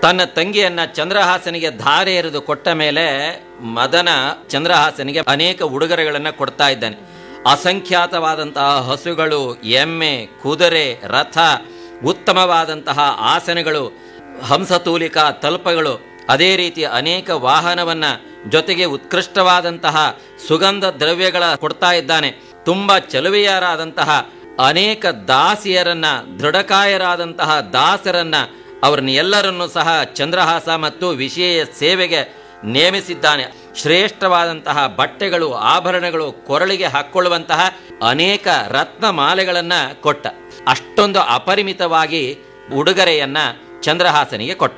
ತನ್ನ ತಂಗಿಯನ್ನ ಚಂದ್ರಹಾಸನಿಗೆ ಧಾರೆ ಎರೆದು ಕೊಟ್ಟ ಮೇಲೆ ಮದನ ಚಂದ್ರಹಾಸನಿಗೆ ಅನೇಕ ಉಡುಗೊರೆಗಳನ್ನ ಕೊಡ್ತಾ ಇದ್ದಾನೆ ಅಸಂಖ್ಯಾತವಾದಂತಹ ಹಸುಗಳು ಎಮ್ಮೆ ಕುದುರೆ ರಥ ಉತ್ತಮವಾದಂತಹ ಆಸನಗಳು ಹಂಸತೂಲಿಕಾ ತಲ್ಪಗಳು ಅದೇ ರೀತಿ ಅನೇಕ ವಾಹನವನ್ನ ಜೊತೆಗೆ ಉತ್ಕೃಷ್ಟವಾದಂತಹ ಸುಗಂಧ ದ್ರವ್ಯಗಳ ಕೊಡ್ತಾ ಇದ್ದಾನೆ ತುಂಬಾ ಚಲುವೆಯರಾದಂತಹ ಅನೇಕ ದಾಸಿಯರನ್ನ ದೃಢಕಾಯರಾದಂತಹ ದಾಸರನ್ನ ಅವರನ್ನ ಎಲ್ಲರನ್ನೂ ಸಹ ಚಂದ್ರಹಾಸ ಮತ್ತು ವಿಶೇಷ ಸೇವೆಗೆ ನೇಮಿಸಿದ್ದಾನೆ ಶ್ರೇಷ್ಠವಾದಂತಹ ಬಟ್ಟೆಗಳು ಆಭರಣಗಳು ಕೊರಳಿಗೆ ಹಾಕ್ಕೊಳ್ಳುವಂತಹ ಅನೇಕ ರತ್ನ ಮಾಲೆಗಳನ್ನ ಕೊಟ್ಟ ಅಷ್ಟೊಂದು ಅಪರಿಮಿತವಾಗಿ ಉಡುಗೊರೆಯನ್ನ ಚಂದ್ರಹಾಸನಿಗೆ ಕೊಟ್ಟ